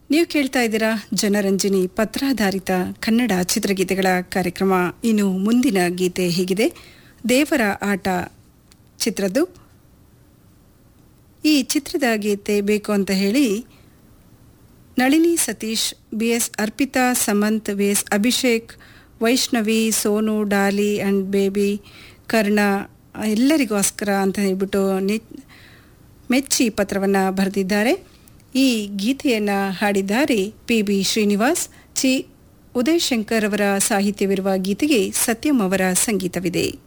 ನೀವು ಕೇಳ್ತಾ ಇದ್ದೀರಾ ಜನರಂಜನಿ ಪತ್ರಾಧಾರಿತ ಕನ್ನಡ ಚಿತ್ರಗೀತೆಗಳ ಕಾರ್ಯಕ್ರಮ ಇನ್ನು ಮುಂದಿನ ಗೀತೆ ಹೀಗಿದೆ ದೇವರ ಆಟ ಚಿತ್ರದ್ದು ಈ ಚಿತ್ರದ ಗೀತೆ ಬೇಕು ಅಂತ ಹೇಳಿ Nalini Satish B S Arpita Samanth V S Abhishek Vaishnavi Sonu Dolly and baby Karna ಎಲ್ಲರಿಗೋಸ್ಕರ ಅಂತ ಹೇಳ್ಬಿಟ್ಟು ನಿ ಮೆಚ್ಚಿ ಪತ್ರವನ್ನು ಬರೆದಿದ್ದಾರೆ ಈ ಗೀತೆಯನ್ನು ಹಾಡಿದ್ದಾರೆ ಪಿ ಬಿ ಶ್ರೀನಿವಾಸ್ ಚಿ ಉದಯ್ ಶಂಕರ್ ಅವರ ಸಾಹಿತ್ಯವಿರುವ ಗೀತೆಗೆ ಸತ್ಯಂ ಅವರ ಸಂಗೀತವಿದೆ